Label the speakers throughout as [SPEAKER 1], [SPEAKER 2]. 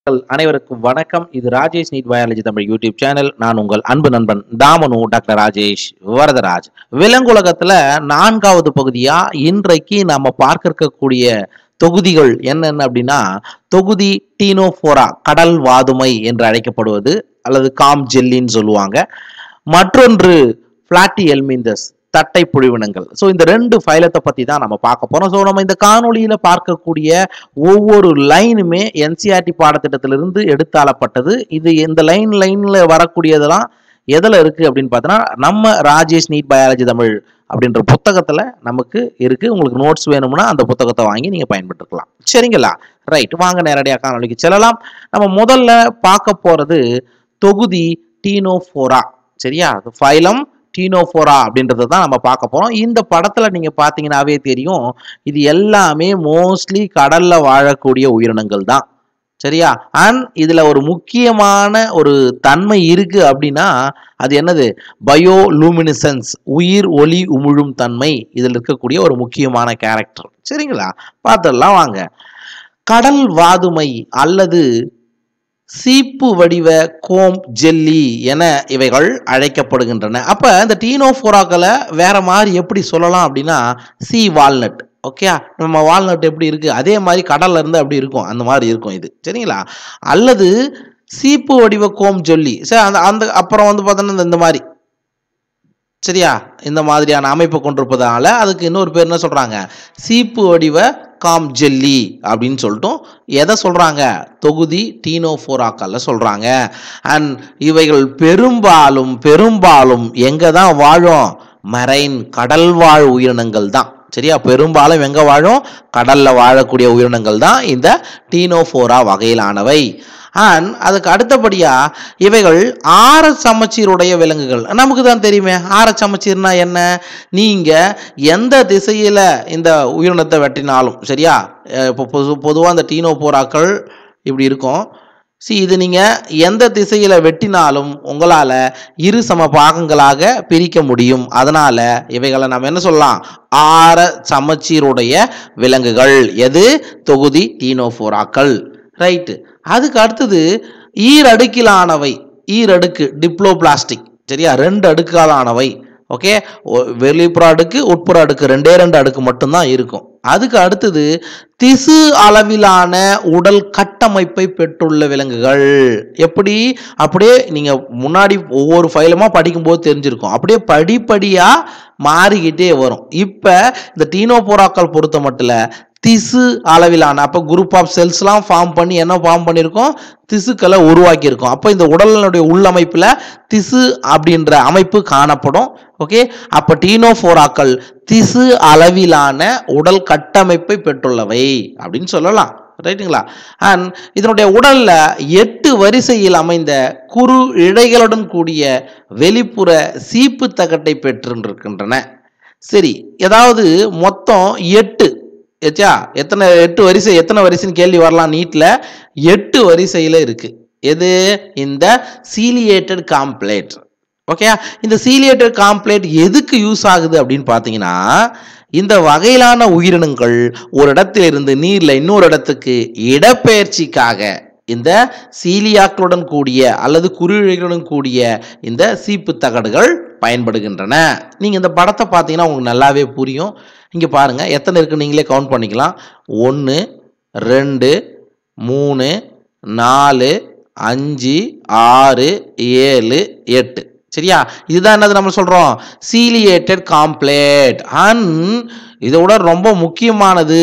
[SPEAKER 1] மக்கள் அனைவருக்கும் வணக்கம் இது Rajesh NEET biology Tamil YouTube channel நான் உங்கள் அன்பு நண்பன் தாமனு டாக்டர் ராஜேஷ் வரதராஜ் விலங்குலகத்துல நான்காவது பகுதியா இன்றைக்கு நாம பார்க்க இருக்கக்கூடிய தொகுதிகள் என்னென்ன அப்படின்னா தொகுதி டீனோஃபோரா கடல் வாதுமை என்று அழைக்கப்படுவது அல்லது காம் ஜெல்லின்னு சொல்லுவாங்க மற்றொன்று பிளாட்டி எல்மிந்தஸ் தட்டை புழிவினங்கள் ஸோ இந்த ரெண்டு ஃபைலத்தை பத்தி தான் நம்ம பார்க்க போறோம் ஸோ நம்ம இந்த காணொளியில பார்க்கக்கூடிய ஒவ்வொரு லைனுமே என்சிஆர்டி பாடத்திட்டத்திலிருந்து எடுத்தாளப்பட்டது இது இந்த லைன் லைன்ல வரக்கூடியதெல்லாம் எதில் இருக்கு அப்படின்னு பார்த்தோன்னா நம்ம ராஜேஷ் நீட் பயாலஜி தமிழ் அப்படின்ற புத்தகத்துல நமக்கு இருக்கு உங்களுக்கு நோட்ஸ் வேணும்னா அந்த புத்தகத்தை வாங்கி நீங்க பயன்பட்டுக்கலாம் சரிங்களா ரைட் வாங்க நேரடியாக காணொலிக்கு செல்லலாம் நம்ம முதல்ல பார்க்க போறது தொகுதி டீனோஃபோரா சரியா ஃபைலம் டீனோஃபோரா அப்படின்றத தான் நம்ம பார்க்க போறோம் இந்த படத்துல நீங்க பார்த்தீங்கன்னாவே தெரியும் இது எல்லாமே மோஸ்ட்லி கடல்ல வாழக்கூடிய உயிரினங்கள் தான் சரியா அண்ட் இதுல ஒரு முக்கியமான ஒரு தன்மை இருக்கு அப்படின்னா அது என்னது பயோ லூமினிசன்ஸ் உயிர் ஒளி உமிழும் தன்மை இதில் இருக்கக்கூடிய ஒரு முக்கியமான கேரக்டர் சரிங்களா பார்த்துடலாம் வாங்க கடல் வாதுமை அல்லது சீப்பு வடிவ கோம் ஜெல்லி என இவைகள் அழைக்கப்படுகின்றன அப்ப இந்த டீனோஃபோராக்களை வேற மாதிரி எப்படி சொல்லலாம் அப்படின்னா சி வால்நட் ஓகே நம்ம வால்நட் எப்படி இருக்கு அதே மாதிரி கடல்ல இருந்து அப்படி இருக்கும் அந்த மாதிரி இருக்கும் இது சரிங்களா அல்லது சீப்பு வடிவ கோம் ஜொல்லி சரி அந்த அந்த அப்புறம் வந்து பார்த்தோன்னா இந்த- இந்த மாதிரி சரியா இந்த மாதிரியான அமைப்பை கொண்டிருப்பதால அதுக்கு இன்னொரு பேர் என்ன சொல்றாங்க சீப்பு வடிவ காம் ஜெல்லி அப்படின்னு சொல்லிட்டும் எதை சொல்றாங்க தொகுதி டீனோஃபோராக்கல்ல சொல்றாங்க அண்ட் இவைகள் பெரும்பாலும் பெரும்பாலும் எங்க தான் வாழும் மரைன் கடல் வாழ் உயிரினங்கள் தான் சரியா பெரும்பாலும் எங்க வாழும் கடல்ல வாழக்கூடிய உயிரினங்கள் தான் இந்த டீனோஃபோரா வகையிலானவை அண்ட் அதுக்கு அடுத்தபடியா இவைகள் ஆர சமச்சீருடைய விலங்குகள் நமக்கு தான் தெரியுமே ஆர சமச்சீர்னா என்ன நீங்க எந்த திசையில இந்த உயிரினத்தை வெட்டினாலும் சரியா அஹ் இப்போ பொது பொதுவாக இந்த டீனோபோராக்கள் இப்படி இருக்கும் சி இது நீங்க எந்த திசையில வெட்டினாலும் உங்களால இரு சம பாகங்களாக பிரிக்க முடியும் அதனால இவைகளை நம்ம என்ன சொல்லலாம் ஆர சமச்சீருடைய விலங்குகள் எது தொகுதி டீனோஃபோராக்கள் ரைட்டு அதுக்கு அடுத்தது ஈரடுக்கிலானவை ஈரடுக்கு டிப்ளோபிளாஸ்டிக் சரியா ரெண்டு அடுக்காலானவை ஓகே வெளிப்புற அடுக்கு உட்புற அடுக்கு ரெண்டே ரெண்டு அடுக்கு மட்டும்தான் இருக்கும் அதுக்கு அடுத்தது திசு அளவிலான உடல் கட்டமைப்பை பெற்றுள்ள விலங்குகள் எப்படி அப்படியே நீங்க முன்னாடி ஒவ்வொரு ஃபைலுமா படிக்கும்போது தெரிஞ்சிருக்கும் அப்படியே படிப்படியா மாறிக்கிட்டே வரும் இப்ப இந்த டீனோபோராக்கள் பொறுத்த மட்டும் திசு அளவிலான அப்போ குரூப் ஆஃப் செல்ஸ்லாம் ஃபார்ம் பண்ணி என்ன ஃபார்ம் பண்ணியிருக்கோம் திசுக்களை உருவாக்கியிருக்கோம் அப்போ இந்த உடலினுடைய உள்ளமைப்பில் திசு அப்படின்ற அமைப்பு காணப்படும் ஓகே அப்போ டீனோஃபோராக்கள் திசு அளவிலான உடல் கட்டமைப்பை பெற்றுள்ளவை அப்படின்னு சொல்லலாம் ரைட்டுங்களா அண்ட் இதனுடைய உடல்ல எட்டு வரிசையில் அமைந்த குறு இழைகளுடன் கூடிய வெளிப்புற சீப்பு தகட்டை பெற்றிருக்கின்றன சரி ஏதாவது மொத்தம் எட்டு ஏச்சா எத்தனை எட்டு வரிசை எத்தனை வரிசைன்னு கேள்வி வரலாம் நீட்ல எட்டு வரிசையில் இருக்கு எது இந்த சீலியேட்டட் காம்ப்ளேட் ஓகே இந்த சீலியேட்டட் காம்ப்ளேட் எதுக்கு யூஸ் ஆகுது அப்படின்னு பார்த்தீங்கன்னா இந்த வகையிலான உயிரினங்கள் ஒரு இடத்திலிருந்து நீர்ல இன்னொரு இடத்துக்கு இடப்பெயர்ச்சிக்காக இந்த சீலியாக்களுடன் கூடிய அல்லது குருவிகளுடன் கூடிய இந்த சீப்பு தகடுகள் பயன்படுகின்றன நீங்க இந்த படத்தை பார்த்தீங்கன்னா உங்களுக்கு நல்லாவே புரியும் இங்க பாருங்க எத்தனை இருக்கு நீங்களே கவுண்ட் பண்ணிக்கலாம் ஒன்று ரெண்டு மூணு நாலு அஞ்சு ஆறு ஏழு எட்டு சரியா இதுதான் என்னது நம்ம சொல்றோம் சீலியேட்டட் காம்ப்ளேட் அண்ட் இதோட ரொம்ப முக்கியமானது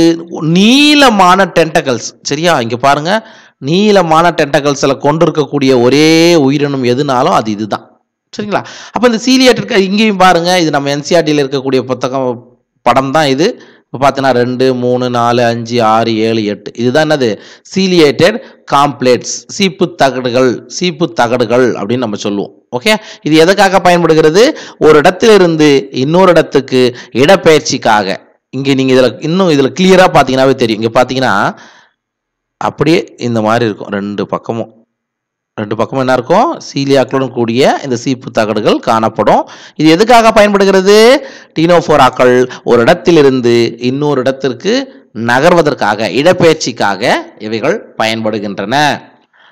[SPEAKER 1] நீளமான டென்டகல்ஸ் சரியா இங்க பாருங்க நீளமான டென்டகல்ஸில் கொண்டு இருக்கக்கூடிய ஒரே உயிரினம் எதுனாலும் அது இதுதான் சரிங்களா அப்போ இந்த சீலியேட்டட் இங்கேயும் பாருங்க இது நம்ம என்சிஆர்டியில் இருக்கக்கூடிய புத்தகம் படம் தான் இது இப்போ பார்த்தீங்கன்னா ரெண்டு மூணு நாலு அஞ்சு ஆறு ஏழு எட்டு இதுதான் என்னது சீலியேட்டட் காம்ப்ளேட்ஸ் சீப்பு தகடுகள் சீப்பு தகடுகள் அப்படின்னு நம்ம சொல்லுவோம் ஓகே இது எதுக்காக பயன்படுகிறது ஒரு இடத்திலிருந்து இன்னொரு இடத்துக்கு இடப்பெயர்ச்சிக்காக இங்கே நீங்கள் இதில் இன்னும் இதில் கிளியராக பார்த்தீங்கன்னாவே தெரியும் இங்கே பார்த்தீங்கன்னா அப்படியே இந்த மாதிரி இருக்கும் ரெண்டு பக்கமும் ரெண்டு பக்கமும் என்ன இருக்கும் சீலியாக்களுடன் கூடிய இந்த சீப்பு தகடுகள் காணப்படும் இது எதுக்காக பயன்படுகிறது டீனோஃபோராக்கள் ஒரு இடத்திலிருந்து இன்னொரு இடத்திற்கு நகர்வதற்காக இடப்பெயர்ச்சிக்காக இவைகள் பயன்படுகின்றன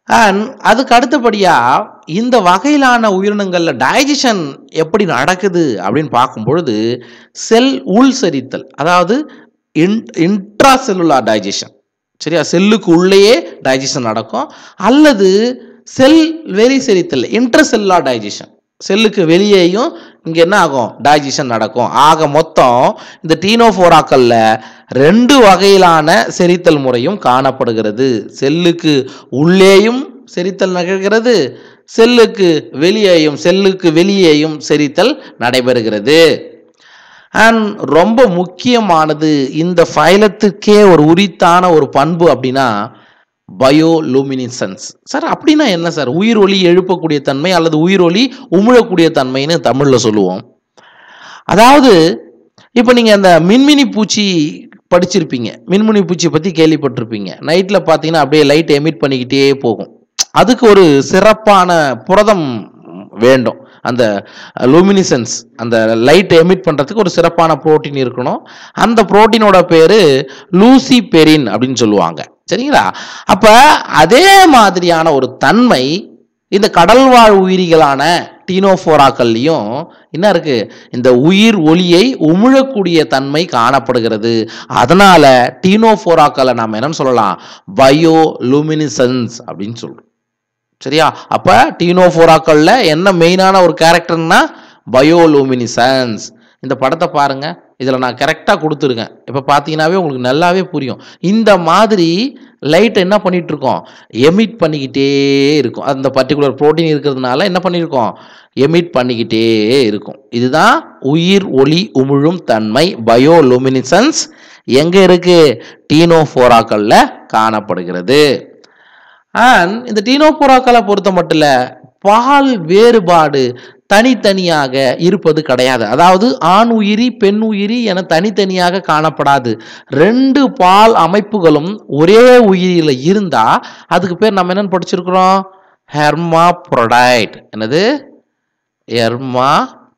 [SPEAKER 1] அண்ட் அதுக்கு அடுத்தபடியாக இந்த வகையிலான உயிரினங்களில் டைஜஷன் எப்படி நடக்குது அப்படின்னு பார்க்கும் பொழுது செல் உள் செரித்தல் அதாவது இன் இன்ட்ரா செல்லுலார் டைஜஷன் சரியா செல்லுக்கு உள்ளேயே டைஜஷன் நடக்கும் அல்லது செல் வெளி செரித்தல் இன்டர்செல்லுலார் டைஜஷன் செல்லுக்கு வெளியேயும் இங்கே என்ன ஆகும் டைஜஷன் நடக்கும் ஆக மொத்தம் இந்த டீனோஃபோராக்கல்ல ரெண்டு வகையிலான செரித்தல் முறையும் காணப்படுகிறது செல்லுக்கு உள்ளேயும் செரித்தல் நிகழ்கிறது செல்லுக்கு வெளியேயும் செல்லுக்கு வெளியேயும் செரித்தல் நடைபெறுகிறது அண்ட் ரொம்ப முக்கியமானது இந்த ஃபைலத்துக்கே ஒரு உரித்தான ஒரு பண்பு அப்படின்னா பயோலூமினிசன்ஸ் சார் அப்படின்னா என்ன சார் உயிர் ஒளி எழுப்பக்கூடிய தன்மை அல்லது உயிர் ஒளி உமிழக்கூடிய தன்மைன்னு தமிழில் சொல்லுவோம் அதாவது இப்போ நீங்கள் அந்த மின்மினி பூச்சி படிச்சிருப்பீங்க மின்மினி பூச்சி பற்றி கேள்விப்பட்டிருப்பீங்க நைட்டில் பார்த்தீங்கன்னா அப்படியே லைட் எமிட் பண்ணிக்கிட்டே போகும் அதுக்கு ஒரு சிறப்பான புரதம் வேண்டும் அந்த லூமினிசன்ஸ் அந்த லைட் எமிட் பண்ணுறதுக்கு ஒரு சிறப்பான புரோட்டீன் இருக்கணும் அந்த புரோட்டீனோட பேர் லூசி பெரின் அப்படின்னு சொல்லுவாங்க சரிங்களா அப்போ அதே மாதிரியான ஒரு தன்மை இந்த கடல்வாழ் உயிரிகளான டீனோஃபோராக்கள்லையும் என்ன இருக்கு இந்த உயிர் ஒளியை உமிழக்கூடிய தன்மை காணப்படுகிறது அதனால டீனோஃபோராக்களை நாம் என்னன்னு சொல்லலாம் பயோ லூமினிசன்ஸ் அப்படின்னு சொல்றோம் சரியா அப்ப டீனோஃபோராக்கள்ல என்ன மெயினான ஒரு கேரக்டர்னா பயோலூமினிசன்ஸ் இந்த படத்தை பாருங்க இதில் நான் கரெக்டாக கொடுத்துருக்கேன் இப்போ பார்த்தீங்கன்னாவே உங்களுக்கு நல்லாவே புரியும் இந்த மாதிரி லைட் என்ன பண்ணிட்டு இருக்கோம் எமிட் பண்ணிக்கிட்டே இருக்கும் அந்த பர்டிகுலர் புரோட்டீன் இருக்கிறதுனால என்ன பண்ணியிருக்கோம் எமிட் பண்ணிக்கிட்டே இருக்கும் இதுதான் உயிர் ஒளி உமிழும் தன்மை பயோலூமினிசன்ஸ் எங்கே இருக்கு டீனோஃபோராக்கள்ல காணப்படுகிறது அண்ட் இந்த டீனோபோராக்களை பொறுத்த மட்டும் இல்ல பால் வேறுபாடு தனித்தனியாக இருப்பது கிடையாது அதாவது ஆண் உயிரி பெண் உயிரி என தனித்தனியாக காணப்படாது ரெண்டு பால் அமைப்புகளும் ஒரே உயிரியில் இருந்தா அதுக்கு பேர் நம்ம என்னன்னு படிச்சிருக்கிறோம் ஹெர்மா என்னது எர்மா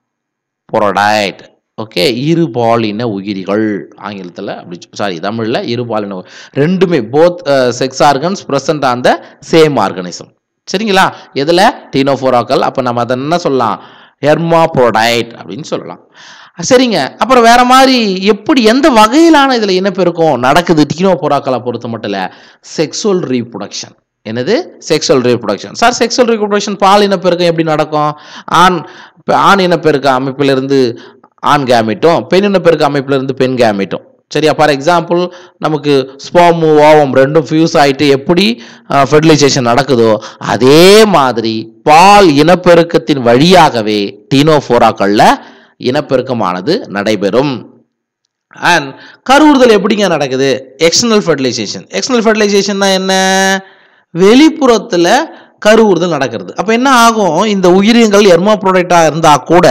[SPEAKER 1] பொரடைட் ஓகே இருபாலின உயிரிகள் ஆங்கிலத்தில் அப்படி சாரி தமிழில் இருபாலின உ- ரெண்டுமே both sex organs present on the same organism சரிங்களா எதில் டீனோஃபோராக்கள் அப்போ நம்ம அதை என்ன சொல்லலாம் ஹெர்மாப்ரோடைட் அப்படின்னு சொல்லலாம் சரிங்க அப்புறம் வேற மாதிரி எப்படி எந்த வகையிலான இதில் இனப்பெருக்கம் நடக்குது டீனோஃபோராக்களை பொறுத்த மட்டும் இல்லை செக்ஸுவல் ரீப்ரொடக்ஷன் என்னது sexual reproduction sir sexual reproduction பால் இனப்பெருக்கம் எப்படி நடக்கும் ஆண் இப்ப ஆண் இனப்பெருக்க அமைப்பிலிருந்து ஆண் கேமிட்டும் பெண் இனப்பெருக்க அமைப்பிலிருந்து பெண் கேமிட்டும் சரியா ஃபார் எக்ஸாம்பிள் நமக்கு ஸ்போமு ஓவம் ரெண்டும் ஃபியூஸ் ஆகிட்டு எப்படி ஃபெர்டிலைசேஷன் நடக்குதோ அதே மாதிரி பால் இனப்பெருக்கத்தின் வழியாகவே டீனோஃபோராக்களில் இனப்பெருக்கமானது நடைபெறும் அண்ட் கருவுறுதல் எப்படிங்க நடக்குது எக்ஸ்டர்னல் ஃபெர்டிலைசேஷன் எக்ஸ்டர்னல் ஃபெர்டிலைசேஷன்னா என்ன வெளிப்புறத்தில் கருவுறுதல் நடக்கிறது அப்போ என்ன ஆகும் இந்த உயிரினங்கள் எர்மோப்ரோடைட்டாக இருந்தால் கூட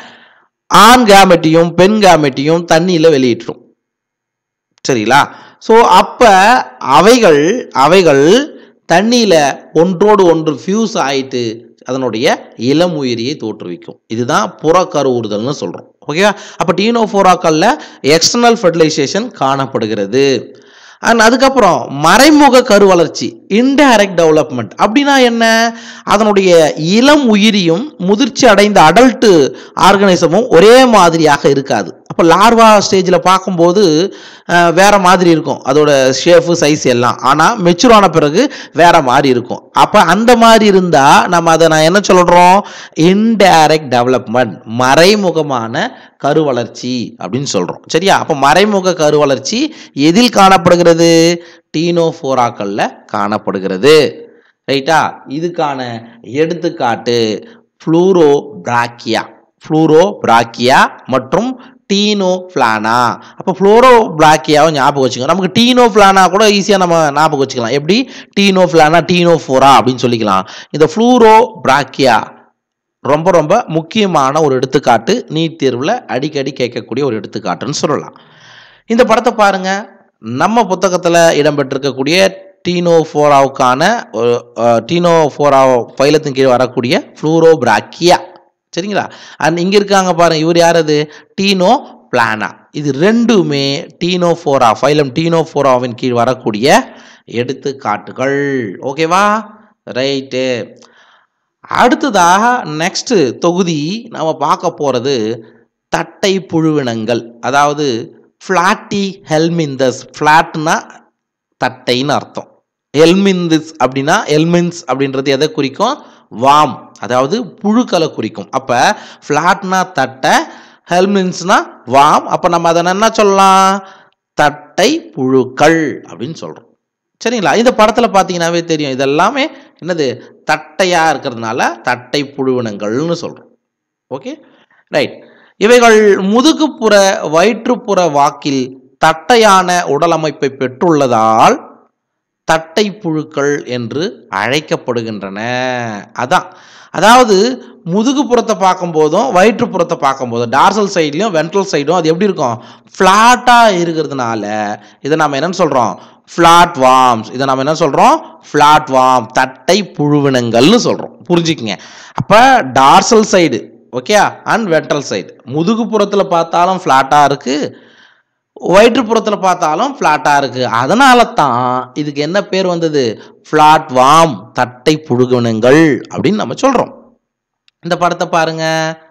[SPEAKER 1] ஆண் கேமெட்டையும் பெண் கேமெட்டையும் தண்ணியில் வெளியிட்டுரும் சரிங்களா ஸோ அப்போ அவைகள் அவைகள் தண்ணியில் ஒன்றோடு ஒன்று ஃபியூஸ் ஆயிட்டு அதனுடைய இளம் உயிரியை தோற்றுவிக்கும் இதுதான் புறக்கருவுறுதல்னு சொல்கிறோம் ஓகேவா அப்போ டீனோஃபோராக்கல்ல எக்ஸ்டர்னல் ஃபெர்டிலைசேஷன் காணப்படுகிறது அண்ட் அதுக்கப்புறம் மறைமுக கரு வளர்ச்சி இன்டைரக்ட் டெவலப்மெண்ட் அப்படின்னா என்ன அதனுடைய இளம் உயிரியும் முதிர்ச்சி அடைந்த அடல்ட்டு ஆர்கனிசமும் ஒரே மாதிரியாக இருக்காது அப்போ லார்வா ஸ்டேஜில் பார்க்கும்போது அஹ், வேற மாதிரி இருக்கும் அதோட ஷேஃபு சைஸ் எல்லாம் ஆனால் மெச்சூர் ஆன பிறகு வேற மாதிரி இருக்கும் அப்போ அந்த மாதிரி இருந்தால் நம்ம அதை நான் என்ன சொல்கிறோம் இன்டைரக்ட் டெவலப்மெண்ட் மறைமுகமான கரு வளர்ச்சி அப்படின்னு சொல்கிறோம் சரியா அப்போ மறைமுக கரு வளர்ச்சி எதில் காணப்படுகிறது டீனோஃபோராக்களில் காணப்படுகிறது ரைட்டா இதுக்கான எடுத்துக்காட்டு ஃப்ளூரோ பிராக்கியா ஃப்ளூரோ பிராக்கியா மற்றும் டீனோ பிளானா அப்போ ஃப்ளோரோ பிளாக்கியாவை ஞாபகம் வச்சுக்கோங்க நமக்கு டீனோ பிளானா கூட ஈஸியாக நம்ம ஞாபகம் வச்சுக்கலாம் எப்படி டீனோ பிளானா டீனோ ஃபோரா அப்படின்னு சொல்லிக்கலாம் இந்த ஃப்ளூரோ பிராக்கியா ரொம்ப ரொம்ப முக்கியமான ஒரு எடுத்துக்காட்டு நீட் தேர்வில் அடிக்கடி கேட்கக்கூடிய ஒரு எடுத்துக்காட்டுன்னு சொல்லலாம் இந்த படத்தை பாருங்க நம்ம புத்தகத்தில் இடம்பெற்றிருக்கக்கூடிய டீனோ ஃபோராவுக்கான ஒரு டீனோ ஃபோரா பைலத்தின் கீழ் வரக்கூடிய ஃப்ளூரோ பிராக்கியா சரிங்களா அண்ட் இங்கே இருக்காங்க பாருங்க இவர் யார் அது டீனோ பிளானா இது ரெண்டுமே டீனோ ஃபோரா ஃபைலம் டீனோ ஃபோராவின் கீழ் வரக்கூடிய எடுத்துக்காட்டுகள் ஓகேவா ரைட்டு அடுத்ததாக நெக்ஸ்ட் தொகுதி நம்ம பார்க்க போகிறது தட்டை புழுவினங்கள் அதாவது ஃப்ளாட்டி ஹெல்மிந்தஸ் ஃப்ளாட்னா தட்டைன்னு அர்த்தம் எல்மின்திஸ் அப்படின்னா எல்மின்ஸ் அப்படின்றது எதை குறிக்கும் வாம் அதாவது புழுக்களை குறிக்கும் அப்போ ஃப்ளாட்னா தட்டை ஹெல்மின்ஸ்னா வாம் அப்போ நம்ம அதை என்ன சொல்லலாம் தட்டை புழுக்கள் அப்படின்னு சொல்கிறோம் சரிங்களா இந்த படத்தில் பார்த்தீங்கன்னாவே தெரியும் இதெல்லாமே என்னது தட்டையாக இருக்கிறதுனால தட்டை புழுவினங்கள்னு சொல்கிறோம் ஓகே ரைட் இவைகள் முதுகுப்புற வயிற்றுப்புற வாக்கில் தட்டையான உடலமைப்பை பெற்றுள்ளதால் தட்டை புழுக்கள் என்று அழைக்கப்படுகின்றன அதான் அதாவது முதுகுப்புறத்தை பார்க்கும்போதும் வயிற்றுப்புறத்தை பார்க்கும்போதும் டார்சல் சைட்லையும் வென்ட்ரல் சைடும் அது எப்படி இருக்கும் ஃப்ளாட்டாக இருக்கிறதுனால இதை நம்ம என்னன்னு சொல்கிறோம் ஃப்ளாட் வார்ம்ஸ் இதை நம்ம என்ன சொல்கிறோம் ஃப்ளாட் வார்ம் தட்டை புழுவினங்கள்னு சொல்கிறோம் புரிஞ்சுக்குங்க அப்போ dorsal side okay and ventral side முதுகுப்புறத்தில் பார்த்தாலும் ஃப்ளாட்டாக இருக்குது வயிற்றுப்புறத்தில் பார்த்தாலும் ஃப்ளாட்டாக இருக்குது அதனால தான் இதுக்கு என்ன பேர் வந்தது ஃப்ளாட் வாம் தட்டை புழுகுணங்கள் அப்படின்னு நம்ம சொல்கிறோம் இந்த படத்தை பாருங்க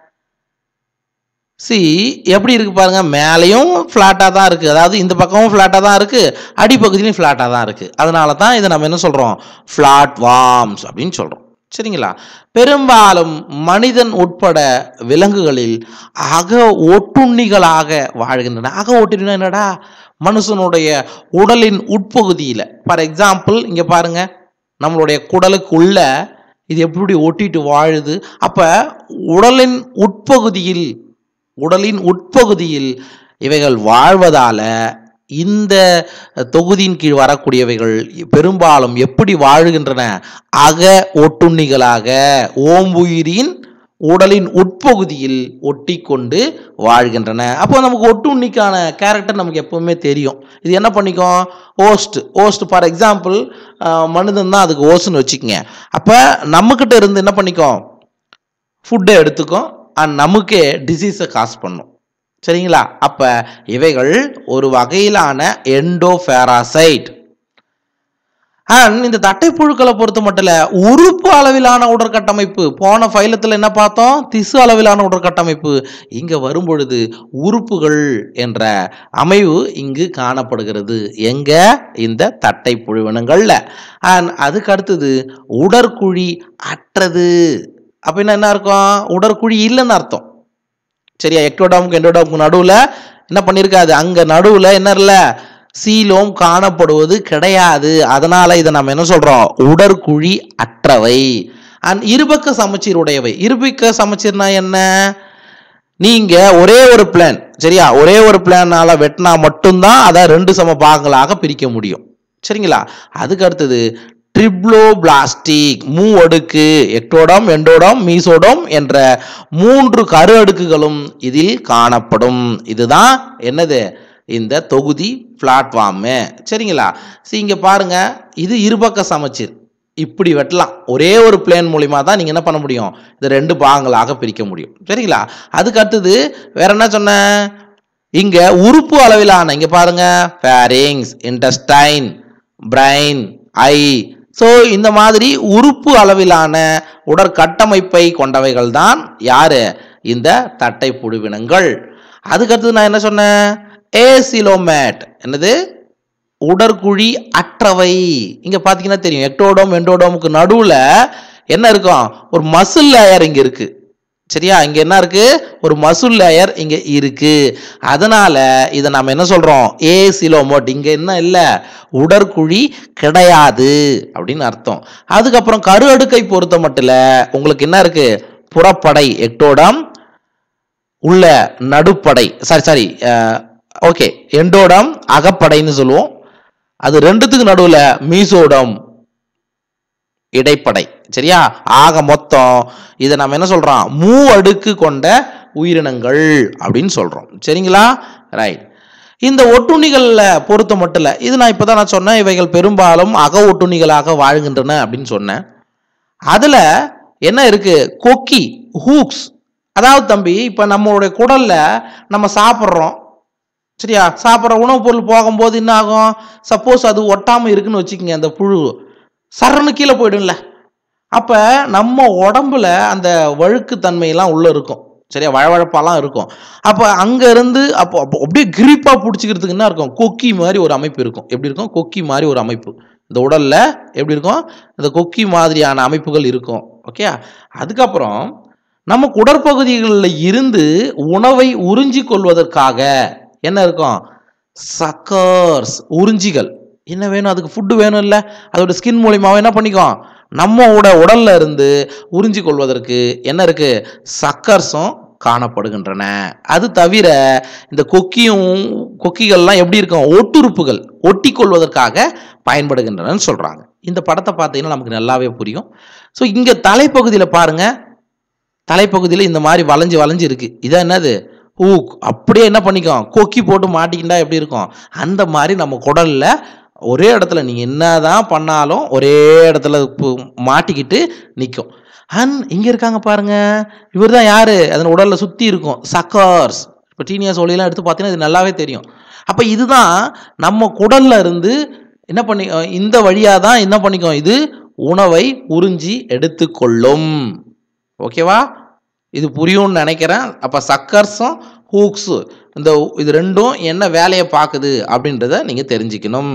[SPEAKER 1] சி எப்படி இருக்கு பாருங்க மேலேயும் ஃப்ளாட்டாக தான் இருக்குது அதாவது இந்த பக்கமும் ஃப்ளாட்டாக தான் இருக்குது அடிப்பகுதியிலும் ஃப்ளாட்டாக தான் இருக்குது அதனால தான் இதை நம்ம என்ன சொல்கிறோம் ஃப்ளாட் வார்ம்ஸ் அப்படின்னு சொல்கிறோம் சரிங்களா பெரும்பாலும் மனிதன் உட்பட விலங்குகளில் அக ஒட்டுண்ணிகளாக வாழ்கின்றன அக ஒட்டுண்ணினா என்னடா மனுஷனுடைய உடலின் உட்பகுதியில் ஃபார் எக்ஸாம்பிள் இங்கே பாருங்க நம்மளுடைய குடலுக்குள்ள இது எப்படி ஒட்டிட்டு வாழுது அப்போ உடலின் உட்பகுதியில் உடலின் உட்பகுதியில் இவைகள் வாழ்வதால இந்த தொகுதியின் கீழ் வரக்கூடியவைகள் பெரும்பாலும் எப்படி வாழுகின்றன அக ஒட்டுண்ணிகளாக ஓம்புயிரின் உடலின் உட்பகுதியில் ஒட்டி கொண்டு வாழ்கின்றன அப்போ நமக்கு ஒட்டுண்ணிக்கான கேரக்டர் நமக்கு எப்பவுமே தெரியும் இது என்ன பண்ணிக்கும் ஓஸ்ட் ஓஸ்ட் ஃபார் எக்ஸாம்பிள் மனிதன் தான் அதுக்கு ஓஸ்ட்னு வச்சுக்கோங்க அப்போ நம்மக்கிட்ட இருந்து என்ன பண்ணிக்கும் ஃபுட்டை எடுத்துக்கும் அண்ட் நமக்கே டிசீஸை காஸ் பண்ணும் சரிங்களா அப்போ இவைகள் ஒரு வகையிலான எண்டோஃபேராசைட் அண்ட் இந்த தட்டைப்புழுக்களை பொறுத்த மட்டும் இல்ல உறுப்பு அளவிலான உடற்கட்டமைப்பு போன ஃபைலத்தில் என்ன பார்த்தோம் திசு அளவிலான உடற்கட்டமைப்பு இங்கே வரும்பொழுது உறுப்புகள் என்ற அமைவு இங்கு காணப்படுகிறது எங்க இந்த தட்டை புழுவினங்கள்ல அண்ட் அதுக்கு அடுத்தது உடற்குழி அற்றது அப்படின்னா என்ன இருக்கும் உடற்குழி இல்லைன்னு அர்த்தம் சரியா எக்டோடாமுக்கு எண்டோடாமுக்கு நடுவில் என்ன பண்ணியிருக்காது அங்கே நடுவில் என்ன இல்லை சீலோம் காணப்படுவது கிடையாது அதனால இதை நம்ம என்ன சொல்றோம் உடற்குழி அற்றவை அண்ட் இருபக்க சமச்சீர் உடையவை இருபக்க சமச்சீர்னா என்ன நீங்க ஒரே ஒரு பிளான் சரியா ஒரே ஒரு பிளானால வெட்டினா மட்டும்தான் அதை ரெண்டு சம பாகங்களாக பிரிக்க முடியும் சரிங்களா அதுக்கு அடுத்தது ட்ரிப்ளோபிளாஸ்டிக் மூ அடுக்கு எக்டோடம் எண்டோடம் மீசோடம் என்ற மூன்று கரு அடுக்குகளும் இதில் காணப்படும் இதுதான் என்னது இந்த தொகுதி பிளாட்ஃபார்மு சரிங்களா சரி இங்கே பாருங்க இது இருபக்க சமச்சீர் இப்படி வெட்டலாம் ஒரே ஒரு பிளேன் மூலிமா தான் நீங்கள் என்ன பண்ண முடியும் இது ரெண்டு பாகங்களாக பிரிக்க முடியும் சரிங்களா அதுக்கு அடுத்தது வேற என்ன சொன்னேன் இங்கே உறுப்பு அளவிலான இங்கே பாருங்க pharynx intestine brain eye so இந்த மாதிரி உறுப்பு அளவிலான உடற்கட்டமைப்பை கொண்டவைகள் தான் யாரு இந்த தட்டை புழுவினங்கள் அதுக்கடுத்தது நான் என்ன சொன்னேன் ஏசிலோமேட் என்னது உடற்குழி அற்றவை இங்க பாத்தீங்கன்னா தெரியும் எக்டோடோம் எண்டோடோமுக்கு நடுவுல என்ன இருக்கும் ஒரு மசில் லேயர் இங்க இருக்கு சரியா இங்க என்ன இருக்கு ஒரு மசுல் லேயர் இங்க இருக்கு அதனால இதை நம்ம என்ன சொல்றோம் ஏ சிலோமோட் இங்க என்ன இல்ல உடற்குழி கிடையாது அப்படின்னு அர்த்தம் அதுக்கப்புறம் கரு அடுக்கை பொறுத்த மட்டும் உங்களுக்கு என்ன இருக்கு புறப்படை எக்டோடம் உள்ள நடுப்படை சாரி சாரி ஓகே எண்டோடம் அகப்படைன்னு சொல்லுவோம் அது ரெண்டுத்துக்கு நடுவுல மீசோடம் இடைப்படை சரியா ஆக மொத்தம் இதை நம்ம என்ன சொல்றோம் மூ அடுக்கு கொண்ட உயிரினங்கள் அப்படின்னு சொல்றோம் சரிங்களா ரைட் இந்த ஒட்டுண்ணிகளில் பொறுத்த மட்டும் இல்லை இது நான் இப்போதான் நான் சொன்னேன் இவைகள் பெரும்பாலும் அக ஒட்டுண்ணிகளாக வாழ்கின்றன அப்படின்னு சொன்னேன் அதில் என்ன இருக்கு கொக்கி ஹூக்ஸ் அதாவது தம்பி இப்போ நம்மளுடைய குடல்ல நம்ம சாப்பிட்றோம் சரியா சாப்பிட்ற உணவுப் பொருள் போகும்போது என்ன ஆகும் சப்போஸ் அது ஒட்டாமல் இருக்குன்னு வச்சுக்கோங்க அந்த புழு சரன்னு கீழே போயிடும்ல அப்ப நம்ம உடம்புல அந்த வழுக்கு தன்மையெல்லாம் உள்ள இருக்கும் சரியா வழவழப்பாலாம் இருக்கும் அப்போ அங்க இருந்து அப்போ அப்போ அப்படியே கிரிப்பா பிடிச்சிக்கிறதுக்கு என்ன இருக்கும் கொக்கி மாதிரி ஒரு அமைப்பு இருக்கும் எப்படி இருக்கும் கொக்கி மாதிரி ஒரு அமைப்பு இந்த உடல்ல எப்படி இருக்கும் இந்த கொக்கி மாதிரியான அமைப்புகள் இருக்கும் ஓகே அதுக்கப்புறம் நம்ம குடற்பகுதிகளில் இருந்து உணவை உறிஞ்சி கொள்வதற்காக என்ன இருக்கும் சக்கர்ஸ் உறிஞ்சிகள் என்ன வேணும் அதுக்கு ஃபுட்டு வேணும் இல்லை அதோட ஸ்கின் மூலியமாவே என்ன பண்ணிக்கும் நம்மோட உடல்ல இருந்து உறிஞ்சி கொள்வதற்கு என்ன இருக்கு சக்கர்ஸும் காணப்படுகின்றன அது தவிர இந்த கொக்கியும் கொக்கிகள்லாம் எப்படி இருக்கும் ஒட்டுறுப்புகள் ஒட்டி கொள்வதற்காக பயன்படுகின்றனன்னு சொல்றாங்க இந்த படத்தை பார்த்தீங்கன்னா நமக்கு நல்லாவே புரியும் ஸோ இங்க தலைப்பகுதியில் பாருங்க தலைப்பகுதியில் இந்த மாதிரி வளைஞ்சு வளைஞ்சு இருக்கு இதான் என்னது ஊக் அப்படியே என்ன பண்ணிக்கும் கொக்கி போட்டு மாட்டிக்கிட்டா எப்படி இருக்கும் அந்த மாதிரி நம்ம குடல்ல ஒரே இடத்துல நீங்க என்னதான் பண்ணாலும் ஒரே இடத்துல பு- மாட்டிக்கிட்டு நிற்கும் அண்ட் இங்க இருக்காங்க பாருங்க இவர் தான் யாரு அதன் உடல்ல சுத்தி இருக்கும் சக்கர்ஸ் இப்போ டீனியாஸ் ஒளியெல்லாம் எடுத்து பார்த்தீங்கன்னா இது நல்லாவே தெரியும் அப்போ இதுதான் நம்ம குடல்ல இருந்து என்ன பண்ணி அஹ் இந்த வழியாக தான் என்ன பண்ணிக்கும் இது உணவை உறிஞ்சி எடுத்துக்கொள்ளும் ஓகேவா இது புரியும்னு நினைக்கிறேன் அப்போ சக்கர்ஸும் ஹூக்ஸு இந்த இது ரெண்டும் என்ன வேலையை பார்க்குது அப்படின்றத நீங்கள் தெரிஞ்சுக்கணும்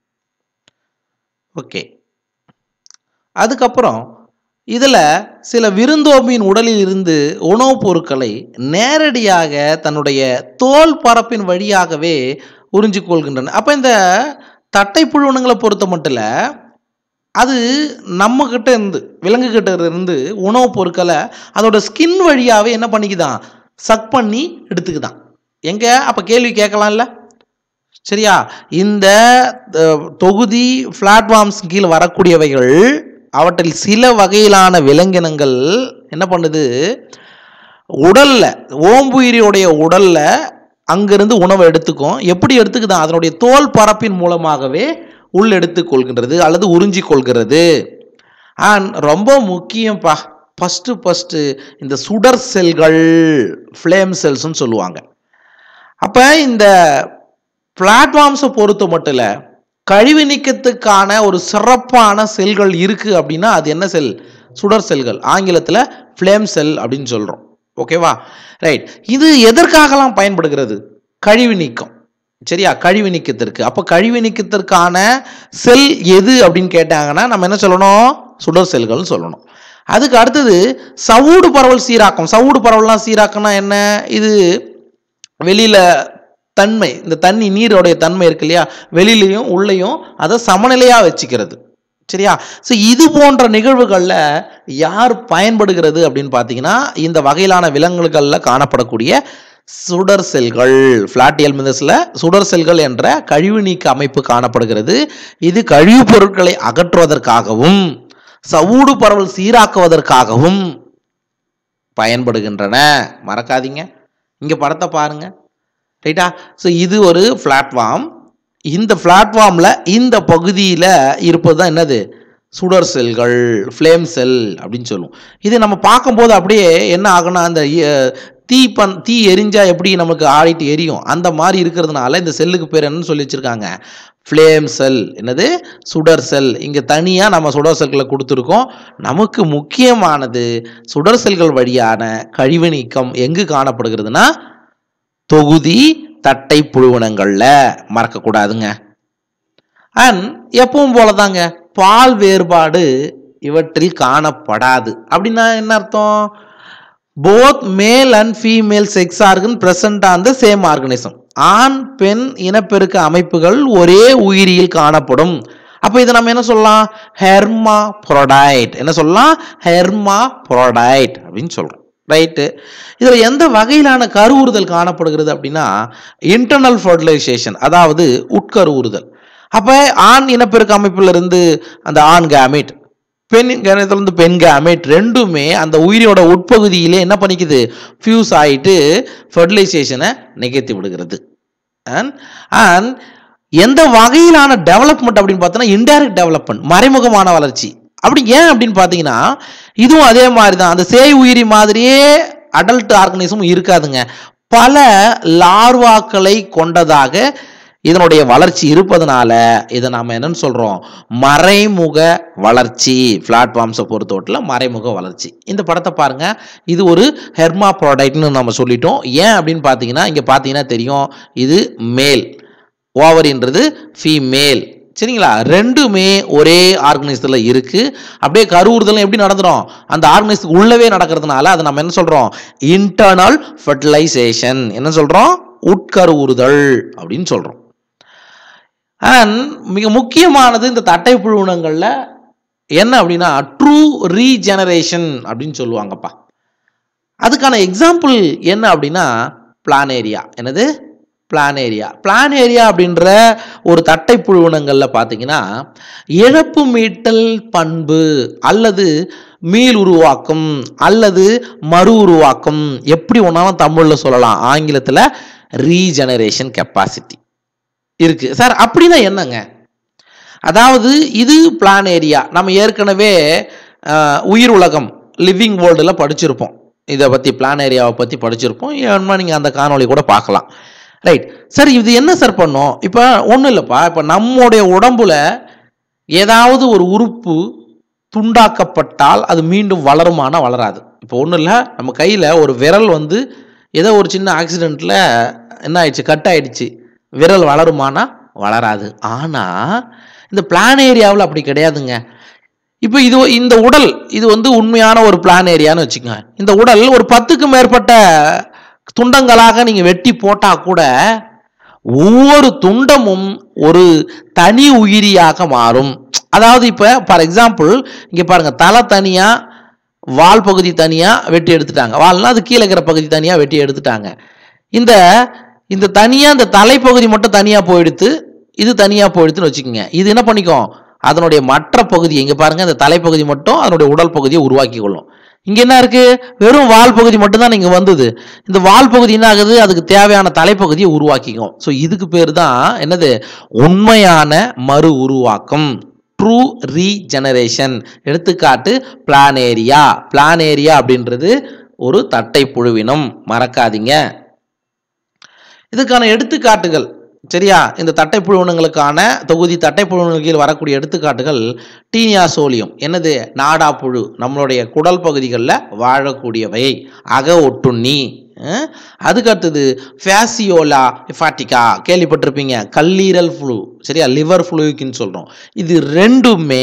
[SPEAKER 1] ஓகே அதுக்கப்புறம் இதில் சில விருந்தோம்பியின் உடலில் இருந்து உணவுப் பொருட்களை நேரடியாக தன்னுடைய தோல் பரப்பின் வழியாகவே உறிஞ்சிக் கொள்கின்றன அப்போ இந்த தட்டை புழுவனங்களை பொறுத்த மட்டும் இல்ல, அது நம்ம கிட்ட இருந்து விலங்கு கிட்ட இருந்து உணவுப் பொருட்களை அதோட ஸ்கின் வழியாவே என்ன பண்ணிக்குதான் சக் பண்ணி எடுத்துக்குதான் எங்க அப்ப கேள்வி கேட்கலாம்ல சரியா இந்த அஹ், தொகுதி பிளாட்ஃபார்ம்ஸ் கீழ் வரக்கூடியவைகள் அவற்றில் சில வகையிலான விலங்கினங்கள் என்ன பண்ணுது உடல்ல ஓம்புயிரியுடைய உடல்ல அங்கிருந்து உணவை எடுத்துக்கும் எப்படி எடுத்துக்குதான் அதனுடைய தோல் பரப்பின் மூலமாகவே உள் எடுத்துக் கொள்கின்றது அல்லது உறிஞ்சி கொள்கிறது அண்ட் ரொம்ப முக்கியம்ப்பா ஃபஸ்ட்டு ஃபஸ்ட்டு இந்த சுடர் செல்கள் ஃப்ளேம் செல்ஸ்னு சொல்லுவாங்க அப்போ இந்த பிளாட்ஃபார்ம்ஸை பொறுத்த மட்டும் இல்லை கழிவு நீக்கத்துக்கான ஒரு சிறப்பான செல்கள் இருக்குது அப்படின்னா அது என்ன செல் சுடர் செல்கள் ஆங்கிலத்தில் ஃப்ளேம் செல் அப்படின்னு சொல்கிறோம் ஓகேவா ரைட் இது எதற்காகலாம் பயன்படுகிறது கழிவு நீக்கம் சரியா கழிவு நீக்கத்திற்கு அப்போ கழிவு நீக்கத்திற்கான செல் எது அப்படின்னு கேட்டாங்கன்னா நம்ம என்ன சொல்லணும் சுடர் செல்கள்னு சொல்லணும் அதுக்கு அடுத்தது சவுடு பரவல் சீராக்கம் சவுடு பரவல்லாம் சீராக்கம்னா என்ன இது வெளியில தன்மை இந்த தண்ணி நீரோடைய தன்மை இருக்கு இல்லையா வெளியிலையும் உள்ளேயும் அதை சமநிலையாக வச்சுக்கிறது சரியா ஸோ இது போன்ற நிகழ்வுகளில் யார் பயன்படுகிறது அப்படின்னு பார்த்தீங்கன்னா இந்த வகையிலான விலங்குகளில் காணப்படக்கூடிய சுடர் செல்கள் ஃப்ளாட்டியல் மிதஸில் சுடர் செல்கள் என்ற கழிவு நீக்க அமைப்பு காணப்படுகிறது இது கழிவுப் பொருட்களை அகற்றுவதற்காகவும் சவுடு பரவல் சீராக்குவதற்காகவும் பயன்படுகின்றன மறக்காதீங்க இங்க படத்தை பாருங்க ரைட்டா ஸோ இது ஒரு பிளாட்ஃபார்ம் இந்த பிளாட்ஃபார்மில் இந்த பகுதியில் இருப்பது தான் என்னது சுடர் செல்கள் ஃப்ளேம் செல் அப்படின்னு சொல்லுவோம் இது நம்ம பார்க்கும்போது அப்படியே என்ன ஆகும்னா அந்த அஹ், தீ பன் தீ எரிஞ்சா எப்படி நமக்கு ஆடிட்டு எரியும் அந்த மாதிரி இருக்கிறதுனால இந்த செல்லுக்கு பேர் என்னன்னு சொல்லி வச்சிருக்காங்க ஃப்ளேம் செல் என்னது சுடர் செல் இங்கே தனியாக நம்ம சுடர் செல்களை கொடுத்துருக்கோம் நமக்கு முக்கியமானது சுடர் செல்கள் வழியான கழிவு நீக்கம் எங்கு காணப்படுகிறதுனா தொகுதி தட்டை புழுவனங்கள்ல மறக்கக்கூடாதுங்க அண்ட் எப்பவும் போலதாங்க பால் வேறுபாடு இவற்றில் காணப்படாது அப்படின்னா என்ன அர்த்தம் both male and female sex organ present on the same organism ஆண் பெண் இனப்பெருக்க அமைப்புகள் ஒரே உயிரியில் காணப்படும் அப்போ இதை நம்ம என்ன சொல்லலாம் ஹெர்மா ப்ரொடைட் என்ன சொல்லலாம் ஹெர்மா ப்ரொடைட் அப்படின்னு சொல்றோம் ரைட்டு இதில் எந்த வகையிலான கருவுறுதல் காணப்படுகிறது அப்படின்னா இன்டர்னல் ஃபர்டிலைசேஷன் அதாவது உட்கருவுறுதல் அப்போ ஆண் இனப்பெருக்க அமைப்பிலிருந்து அந்த ஆண் கேமிட் பெண் கணத்திலிருந்து பெண் கேமிட் ரெண்டுமே அந்த உயிரியோட உட்பகுதியிலே என்ன பண்ணிக்குது ஃபியூஸ் ஆயிட்டு ஃபர்டிலைசேஷனை நிகழ்த்தி விடுகிறது அண்ட் அண்ட் எந்த வகையிலான டெவலப்மெண்ட் அப்படின்னு பார்த்தோன்னா இன்டைரக்ட் டெவலப்மெண்ட் மறைமுகமான வளர்ச்சி அப்படி ஏன் அப்படின்னு பார்த்தீங்கன்னா இதுவும் அதே மாதிரி தான் அந்த சேய் உயிரி மாதிரியே அடல்ட் ஆர்கனிசமும் இருக்காதுங்க பல லார்வாக்களை கொண்டதாக இதனுடைய வளர்ச்சி இருப்பதனால இதை நாம் என்னன்னு சொல்கிறோம் மறைமுக வளர்ச்சி பிளாட்ஃபார்ம்ஸை பொறுத்தவரையில் மறைமுக வளர்ச்சி இந்த படத்தை பாருங்க இது ஒரு ஹெர்மா ப்ராடக்ட்னு நம்ம சொல்லிட்டோம் ஏன் அப்படின்னு பார்த்தீங்கன்னா இங்கே பார்த்தீங்கன்னா தெரியும் இது மேல் ஓவரின்றது ஃபீமேல் சரிங்களா ரெண்டுமே ஒரே ஆர்கனைசத்தில் இருக்குது அப்படியே கருவுறுதலும் எப்படி நடந்துடும் அந்த ஆர்கனைஸ்க்கு உள்ளவே நடக்கிறதுனால அதை நம்ம என்ன சொல்கிறோம் இன்டர்னல் ஃபர்டிலைசேஷன் என்ன சொல்கிறோம் உட்கருவுறுதல் அப்படின்னு சொல்கிறோம் அண்ட் மிக முக்கியமானது இந்த தட்டை புழுவினங்களில் என்ன அப்படின்னா ட்ரூ ரீஜெனரேஷன் அப்படின்னு சொல்லுவாங்கப்பா அதுக்கான எக்ஸாம்பிள் என்ன அப்படின்னா பிளானேரியா என்னது பிளானேரியா பிளானேரியா அப்படின்ற ஒரு தட்டை புழுவினங்களில் பார்த்தீங்கன்னா இழப்பு மீட்டல் பண்பு அல்லது மீள் உருவாக்கம் அல்லது மறு உருவாக்கம் எப்படி ஒன்றாலும் தமிழில் சொல்லலாம் ஆங்கிலத்தில் ரீஜெனரேஷன் கெப்பாசிட்டி இருக்கு சார் அப்படின்னா என்னங்க அதாவது இது பிளான் ஏரியா நம்ம ஏற்கனவே அஹ், உயிர் உலகம் லிவிங் வேர்ல்டில் படிச்சிருப்போம் இதை பற்றி பிளான் ஏரியாவை பற்றி படிச்சிருப்போம் ஏன்னா நீங்கள் அந்த காணொளி கூட பார்க்கலாம் ரைட் சார் இது என்ன சார் பண்ணும் இப்போ ஒன்றும் இல்லைப்பா இப்போ நம்முடைய உடம்புல ஏதாவது ஒரு உறுப்பு துண்டாக்கப்பட்டால் அது மீண்டும் வளருமானா வளராது இப்போ ஒன்றும் இல்லை நம்ம கையில் ஒரு விரல் வந்து ஏதோ ஒரு சின்ன ஆக்சிடெண்ட்டில் என்ன ஆயிடுச்சு கட் ஆயிடுச்சு விரல் வளருமானா வளராது ஆனால் இந்த பிளான் ஏரியாவில் அப்படி கிடையாதுங்க இப்போ இது இந்த உடல் இது வந்து உண்மையான ஒரு பிளான் ஏரியான்னு வச்சுக்கோங்க இந்த உடல் ஒரு பத்துக்கு மேற்பட்ட துண்டங்களாக நீங்கள் வெட்டி போட்டால் கூட ஒவ்வொரு துண்டமும் ஒரு தனி உயிரியாக மாறும் அதாவது இப்போ ஃபார் எக்ஸாம்பிள் இங்கே பாருங்க தலை தனியாக வால் பகுதி தனியாக வெட்டி எடுத்துட்டாங்க வால்னா அது கீழே இருக்கிற பகுதி தனியாக வெட்டி எடுத்துட்டாங்க இந்த இந்த தனியாக இந்த தலைப்பகுதி மட்டும் தனியாக போயிடுத்து இது தனியாக போயிடுத்துன்னு வச்சுக்கோங்க இது என்ன பண்ணிக்கும் அதனுடைய மற்ற பகுதி இங்கே பாருங்க இந்த தலைப்பகுதி மட்டும் அதனுடைய உடல் பகுதியை உருவாக்கி கொள்ளும் இங்கே என்ன இருக்கு வெறும் வால் பகுதி மட்டும்தான் இங்கே வந்தது இந்த வால் பகுதி என்ன ஆகுது அதுக்கு தேவையான தலைப்பகுதியை உருவாக்கிக்கும் ஸோ இதுக்கு பேர் தான் என்னது உண்மையான மறு உருவாக்கம் ட்ரூ ரீஜெனரேஷன் எடுத்துக்காட்டு பிளானேரியா பிளானேரியா அப்படின்றது ஒரு தட்டை புழுவினம் மறக்காதீங்க இதுக்கான எடுத்துக்காட்டுகள் சரியா இந்த தட்டை புழுவினங்களுக்கான தொகுதி தட்டை புழுவினங்கள் கீழ் வரக்கூடிய எடுத்துக்காட்டுகள் டீனியா சோலியம் என்னது நாடா புழு நம்மளுடைய குடல் பகுதிகளில் வாழக்கூடியவை அக ஒட்டுண்ணி அஹ், அதுக்கு அடுத்தது ஃபேசியோலா எஃபாட்டிகா கேள்விப்பட்டிருப்பீங்க கல்லீரல் ஃப்ளூ சரியா லிவர் ஃப்ளூக்குன்னு சொல்கிறோம் இது ரெண்டுமே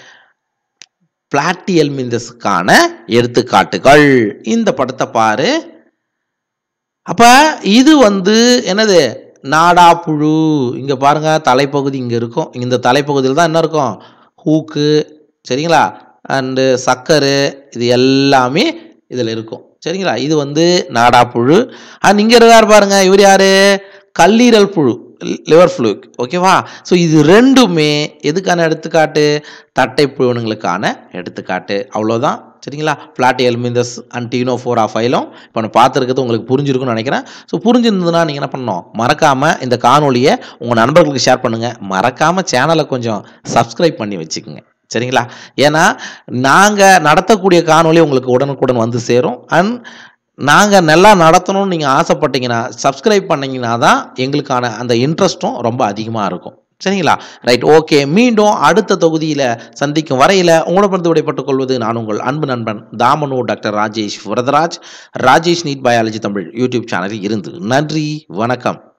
[SPEAKER 1] பிளாட்டியல்மிந்தஸுக்கான எடுத்துக்காட்டுகள் இந்த படத்தை பாரு அப்ப இது வந்து என்னது நாடா புழு இங்க பாருங்க தலைப்பகுதி இங்க இருக்கும் இந்த தலைப்பகுதியில் தான் என்ன இருக்கும் ஹூக்கு சரிங்களா அண்டு சக்கரு இது எல்லாமே இதில் இருக்கும் சரிங்களா இது வந்து நாடா புழு அண்ட் இங்கே இருக்கார் பாருங்க இவர் யாரு கல்லீரல் புழு லிவர் ஃப்ளூக் ஓகேவா ஸோ இது ரெண்டுமே எதுக்கான எடுத்துக்காட்டு தட்டை புழுவனுங்களுக்கான எடுத்துக்காட்டு அவ்வளோதான் சரிங்களா platyhelminthes and ctenophora phylum இப்போ நான் பார்த்துருக்கிறது உங்களுக்கு புரிஞ்சிருக்கும்னு நினைக்கிறேன் ஸோ புரிஞ்சிருந்ததுன்னா நீங்கள் என்ன பண்ணணும் மறக்காமல் இந்த காணொலியை உங்கள் நண்பர்களுக்கு ஷேர் பண்ணுங்கள் மறக்காமல் சேனலை கொஞ்சம் சப்ஸ்கிரைப் பண்ணி வச்சுக்கோங்க சரிங்களா ஏன்னா நாங்கள் நடத்தக்கூடிய காணொளி உங்களுக்கு உடனுக்குடன் வந்து சேரும் அண்ட் நாங்கள் நல்லா நடத்தணும்னு நீங்கள் ஆசைப்பட்டீங்கன்னா சப்ஸ்கிரைப் பண்ணீங்கன்னா தான் எங்களுக்கான அந்த இன்ட்ரெஸ்ட்டும் ரொம்ப அதிகமாக இருக்கும் சரிங்களா ரைட் ஓகே மீண்டும் அடுத்த தொகுதியில் சந்திக்கும் வரையில் உங்களிடமிருந்து விடைபெற்றுக் கொள்வது நான் உங்கள் அன்பு நண்பன் தாமனு doctor Rajesh Varadaraj Rajesh NEET biology Tamil YouTube சேனலில் இருந்து நன்றி வணக்கம்